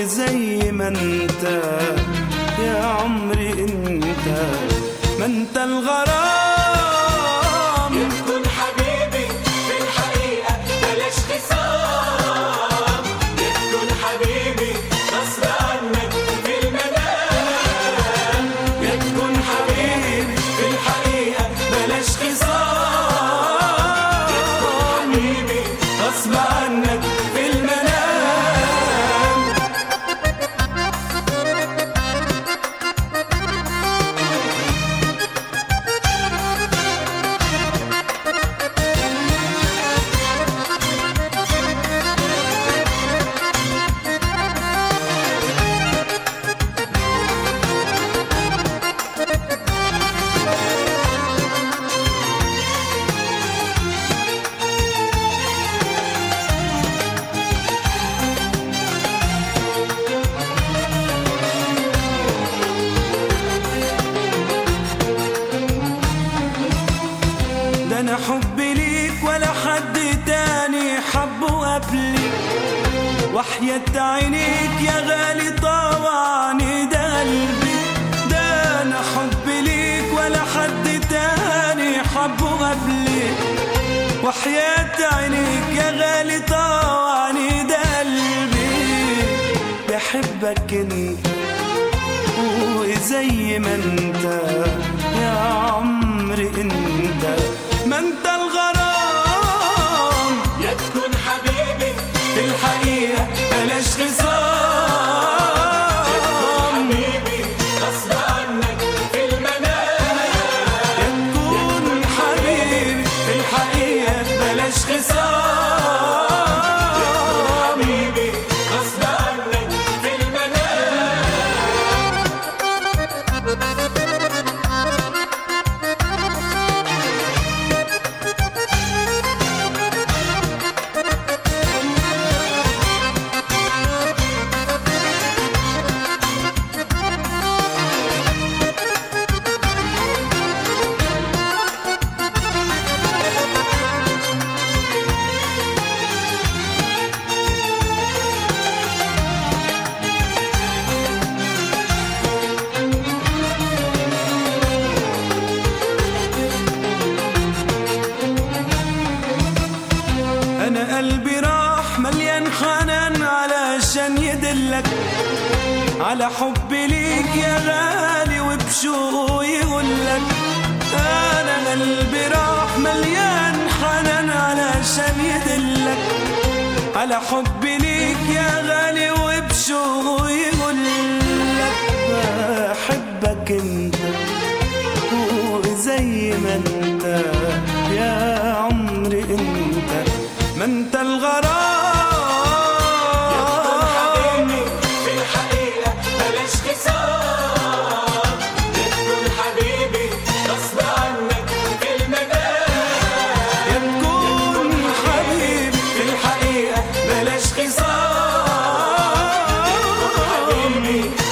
وزي ما انت يا عمري انت ما انت الغرام كن حبيبي في الحقيقة بلاش خصام كن حبيبي غصب عنك في المنام تكون حبيبي في الحقيقة بلاش خصام حبيبي غصب عنك في المنام ده انا حبي ليك ولا حد تاني حبه قبلي وحياة عينيك يا غالي طوعني ده قلبي ده انا حبي ليك ولا حد تاني حبه قبلي وحياة عينيك يا غالي طوعني ده قلبي بحبك انت وزي ما انت يا عمري انت ما انت الغرام يا تكون حبيبي في الحقيقة بلاش خصام حبيبي غصب عنك في المنام تكون حبيبي في الحقيقة بلاش خصام حبيبي غصب عنك في المنام انا قلبي راح مليان حنان علشان يدلك على حبي ليك يا غالي وبشوق يقولك انا قلبي راح مليان حنان علشان يدلك على حبي ليك يا غالي وبشوق يقولك بحبك انت وزي ما انت يا عمري انت ما انت الغرام حبيبي في الحقيقة بلاش خصام تكون حبيبي غصب عنك في المنام تكون حبيبي في الحقيقة بلاش خصام حبيبي